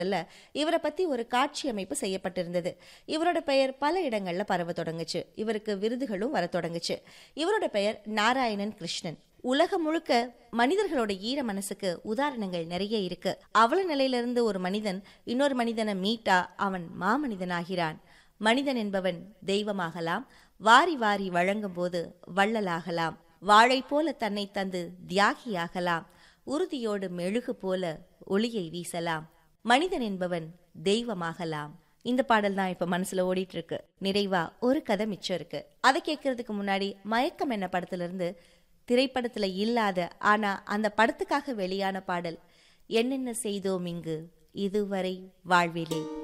இல்ல இவரை பத்தி ஒரு காட்சி அமைப்பு செய்யப்பட்டிருந்தது இவரோட பெயர் பல இடங்கள்ல பரவ தொடங்குச்சு இவருக்கு விருதுகளும் வர தொடங்குச்சு இவரோட பெயர் நாராயணன் கிருஷ்ணன் உலகம் முழுக்க மனிதர்களோட ஈர மனசுக்கு உதாரணங்கள் நிறைய இருக்கு அவல நிலையிலிருந்து ஒரு மனிதன் இன்னொரு மனிதனை மீட்டா அவன் மாமனிதனாகிறான் மனிதன் என்பவன் தெய்வமாகலாம் வாரி வாரி வழங்கும் போது வள்ளலாகலாம் வாழை போல தன்னை தந்து தியாகியாகலாம் உறுதியோடு மெழுகு போல ஒளியை வீசலாம் மனிதன் என்பவன் தெய்வமாகலாம் இந்த பாடல் தான் இப்ப மனசுல ஓடிட்டு இருக்கு நிறைவா ஒரு கதை மிச்சம் இருக்கு அதை கேட்கறதுக்கு முன்னாடி மயக்கம் என்ன படத்துல இருந்து திரைப்படத்துல இல்லாத ஆனா அந்த படத்துக்காக வெளியான பாடல் என்னென்ன செய்தோம் இங்கு இதுவரை வாழ்விலே